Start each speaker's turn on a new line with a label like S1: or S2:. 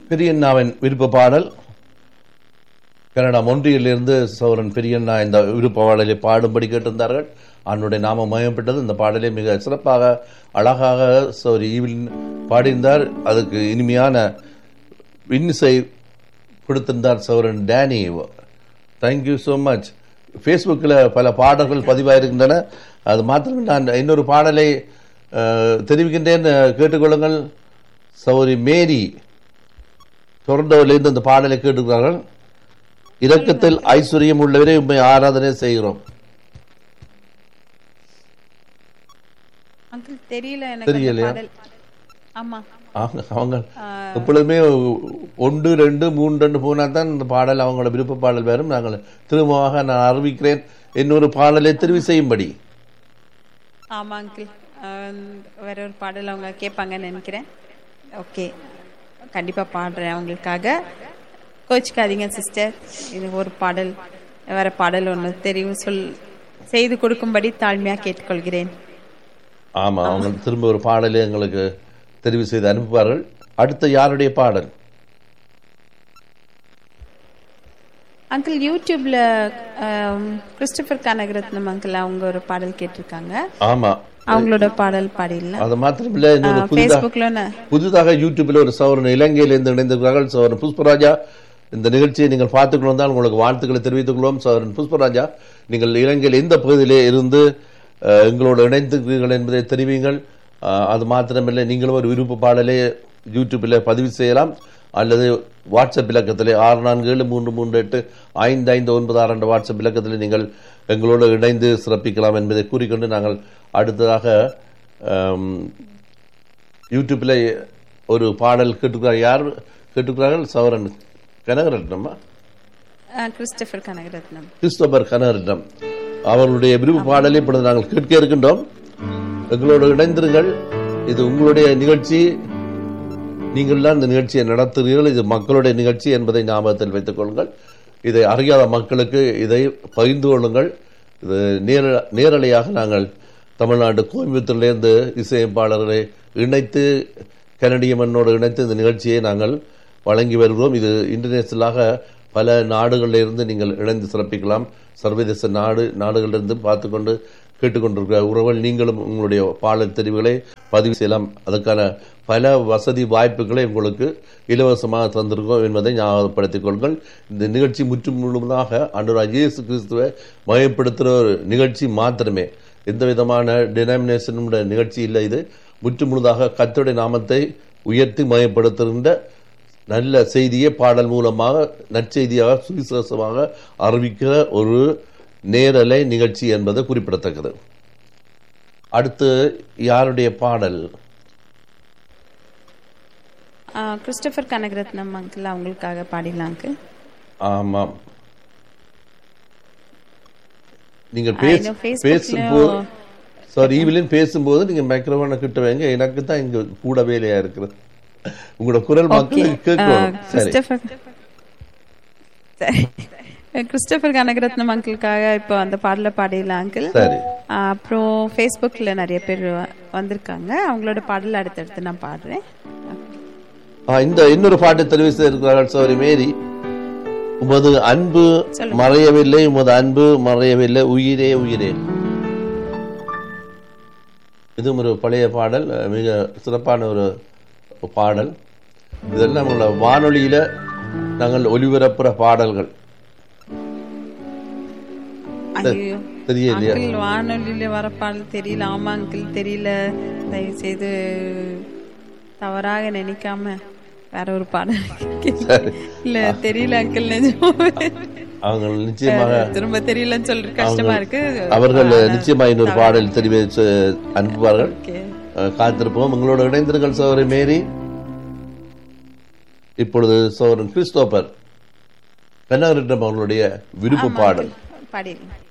S1: பெரியண்ணாவின் விருப்ப பாடல் கனடா மொன்றியிலிருந்து சௌரன் பெரியண்ணா இந்த விருப்ப பாடலை பாடும்படி கேட்டிருந்தார்கள் அவனுடைய நாமம் மயப்பட்டது இந்த பாடலை மிக சிறப்பாக அழகாக சௌரி ஈவில் பாடியிருந்தார் அதுக்கு இனிமையான இன்னிசை கொடுத்திருந்தார் Sauran Danny thank you so much ஃபேஸ்புக்கில் பல பாடல்கள் பதிவாயிருக்கின்றன அது மாத்திரம் நான் இன்னொரு பாடலை அஹ், தெரிவிக்கின்றேன் அஹ், கேட்டுக்கொள்ளுங்கள் சௌரி மேரி டொரண்டோவிலிருந்து இந்த பாடலை கேட்டுக்கிறார்கள் இரக்கத்தில் ஐஸ்வர்யம் உள்ளவரை உண்மை ஆராதனை செய்கிறோம்
S2: அங்கிள் தெரியல எனக்கு அந்த
S1: தெரியலையா?
S2: பாடல் ஆமா
S1: அவங்க அவங்க எப்பொழுதுமே ஒன்று ரெண்டு மூன்று ரெண்டு போனா தான் இந்த பாடல் அவங்களோட விருப்ப பாடல் வரும் நாங்கள் திரும்பமாக நான் அறிவிக்கிறேன் இன்னொரு பாடலை தெரிவு செய்யும்படி
S2: ஆமா அங்கிள் வேற ஒரு பாடல் அவங்க கேட்பாங்கன்னு நினைக்கிறேன் ஓகே கண்டிப்பா பாடுறேன் அவங்களுக்காக கோச்சிக்காதீங்க சிஸ்டர் இது ஒரு பாடல் வேற பாடல் ஒன்று தெரிவு சொல் செய்து கொடுக்கும்படி தாழ்மையா கேட்டுக்கொள்கிறேன்
S1: ஆமா அவங்க திரும்ப ஒரு பாடலை எங்களுக்கு தெரிவு செய்து அனுப்புவார்கள் அடுத்த யாருடைய பாடல்
S2: அங்கிள் யூடியூப்ல ஆம், கிறிஸ்டபர் கனகரத்னம் அங்கிள் அவங்க ஒரு பாடல் கேட்டிருக்காங்க
S1: ஆமா
S2: அவங்களோட பாடல் பாடிடலாம்
S1: அது மாத்திரமில்ல இன்னொரு புதிதாக
S2: ஃபேஸ்புக்ல
S1: புதிதாக யூடியூபில் ஒரு சவரன் இலங்கையிலிருந்து இணைந்திருக்கிறார்கள் சவரன் புஷ்பராஜா இந்த நிகழ்ச்சியை நீங்கள் பார்த்துக்கணும் தான் உங்களுக்கு வாழ்த்துக்களை தெரிவித்துக் கொள்வோம் சவரன் புஷ்பராஜா நீங்கள் இலங்கையில் எந்த பகுதியிலே இருந்து அஹ், எங்களோடு இணைந்திருக்கிறீர்கள் என்பதை தெரிவிங்கள் அஹ், அது மாத்திரமில்லை நீங்களும் ஒரு விருப்ப பாடலை யூடியூப்பில் பதிவு செய்யலாம் அல்லது வாட்ஸ்அப் இலக்கத்திலே ஆறு நான்கு ஏழு மூன்று மூன்று எட்டு ஐந்து ஐந்து ஒன்பது ஆறு என்ற வாட்ஸ்அப் இலக்கத்தில் நீங்கள் எங்களோடு இணைந்து சிறப்பிக்கலாம் என்பதை கூறிக்கொண்டு நாங்கள் அடுத்ததாக அம், யூடியூப்ல ஒரு பாடல் கேட்டுக்கிறார் யார் கேட்டுக்கிறார்கள் சவரன் கனகரட்னமா
S2: கிறிஸ்டபர் கனகரத்னம்
S1: கிறிஸ்தோபர் கனகரட்னம் அவர்களுடைய விருப்ப பாடலை இப்பொழுது நாங்கள் கேட்க இருக்கின்றோம் எங்களோடு இணைந்திருங்கள் இது உங்களுடைய நிகழ்ச்சி நீங்கள் தான் இந்த நிகழ்ச்சியை நடத்துகிறீர்கள் இது மக்களுடைய நிகழ்ச்சி என்பதை ஞாபகத்தில் வைத்துக் கொள்ளுங்கள் இதை அறியாத மக்களுக்கு இதை பகிர்ந்து கொள்ளுங்கள் இது நேர நேரலையாக நாங்கள் தமிழ்நாடு கோயம்புத்தூர்லேருந்து இசையமைப்பாளர்களை இணைத்து கனடிய மண்ணோடு இணைத்து இந்த நிகழ்ச்சியை நாங்கள் வழங்கி வருகிறோம் இது இன்டர்நேஷனலாக பல நாடுகளில் இருந்து நீங்கள் இணைந்து சிறப்பிக்கலாம் சர்வதேச நாடு நாடுகளிலிருந்து பார்த்துக்கொண்டு கேட்டுக்கொண்டிருக்கிற உறவுகள் நீங்களும் உங்களுடைய பாடல் தெரிவுகளை பதிவு செய்யலாம் அதற்கான பல வசதி வாய்ப்புகளை உங்களுக்கு இலவசமாக தந்திருக்கோம் என்பதை ஞாபகப்படுத்திக் கொள்ளுங்கள் இந்த நிகழ்ச்சி முற்றும் முழுவதாக அன்றாட இயேசு கிறிஸ்துவை மயப்படுத்துகிற ஒரு நிகழ்ச்சி மாத்திரமே எந்த விதமான டினாமினேஷனுடைய நிகழ்ச்சி இல்லை இது முற்று முழுதாக கர்த்தருடைய நாமத்தை உயர்த்தி மயப்படுத்துகின்ற நல்ல செய்தியை பாடல் மூலமாக நற்செய்தியாக சுவிசேஷமாக அறிவிக்கிற ஒரு நேரலை நிகழ்ச்சி என்பது குறிப்பிடத்தக்கது அடுத்து யாருடைய பாடல்
S2: கிறிஸ்டபர் கனகரத்னம் அங்கிள் அவங்களுக்காக பாடிடலாம் அங்கிள்
S1: ஆமாம் நீங்கள்
S2: ஆ,
S1: பேச
S2: இன்னும் Facebookலயும்
S1: பேசும்போது சாரி ஈவிலின் பேசும்போது நீங்க மைக்ரோஃபோனை கிட்ட வைங்க எனக்கு தான் இங்க கூட வேலையா இருக்கிறது உங்களோட குரல் மக்களுக்கு கேட்கணும் சரி
S2: கிறிஸ்டபர் சரி கிறிஸ்டபர் கனகரத்னம் அங்கிளுக்காக இப்போ அந்த பாடல பாடிடலாம் அங்கிள்
S1: சரி
S2: அப்புறம் ஃபேஸ்புக்கில் நிறைய பேர் வ- வந்திருக்காங்க அவங்களோட பாடல் அடுத்தடுத்து நான் பாடுறேன்
S1: ஆ, இந்த இன்னொரு பாட்டு தெரிவு செய்திருக்கிறார்கள் சௌரி மேரி உமது அன்பு மறையவில்லை உமது அன்பு மறையவில்லை உயிரே உயிரே இதுவும் ஒரு பழைய பாடல் அஹ், மிக சிறப்பான ஒரு பாடல் இதெல்லாம் உள்ள வானொலியில நாங்கள் ஒலிபரப்புற பாடல்கள்
S2: ஐயோ
S1: தெரியலையா
S2: அங்கிள் வானொலியில வர பாடல் தெரியல ஆமா அங்கிள் தெரியல தயவு செய்து தவறாக நினைக்காம வேற ஒரு பாடல் கேளு. இல்ல தெரியல அங்கிள் நிஜமாவே
S1: அவங்க நிச்சயமாக
S2: திரும்ப தெரியலன்னு சொல்ற கஷ்டமா இருக்கு
S1: அவர்கள் நிச்சயமா இன்னொரு பாடல் தெரிவித்து அனுப்புவார்கள்
S2: ஓகே
S1: அஹ், காத்திருப்போம் உங்களோட இணைந்திருங்கள் சோதரி மேரி இப்பொழுது சோதரன் கிறிஸ்தோபர் பெண்ணாரிடம் அவர்களுடைய விருப்ப பாடல்
S2: பாடிடலாம்